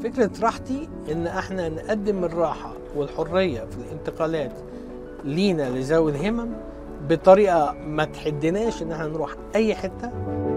فكرة راحتي إن إحنا نقدم الراحة والحرية في الانتقالات لينا لذوي الهمم بطريقة ما تحدناش إن إحنا نروح أي حتة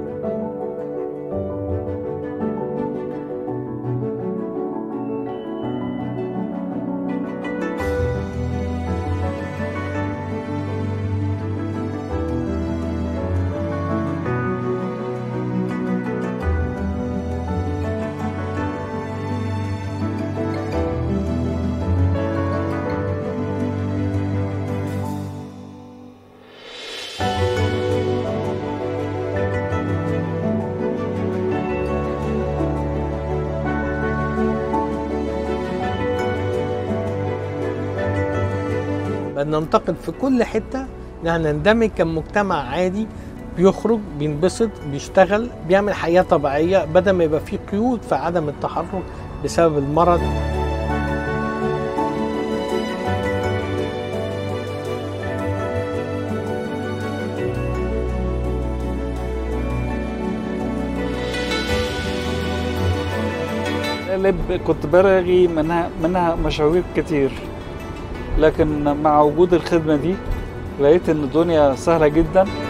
ننتقد في كل حته ان نندمج كمجتمع عادي بيخرج بينبسط بيشتغل بيعمل حياه طبيعيه بدل ما يبقى فيه قيود في عدم التحرك بسبب المرض لب كنت برغي منها منها مشاوير كتير لكن مع وجود الخدمة دي لقيت ان الدنيا سهلة جدا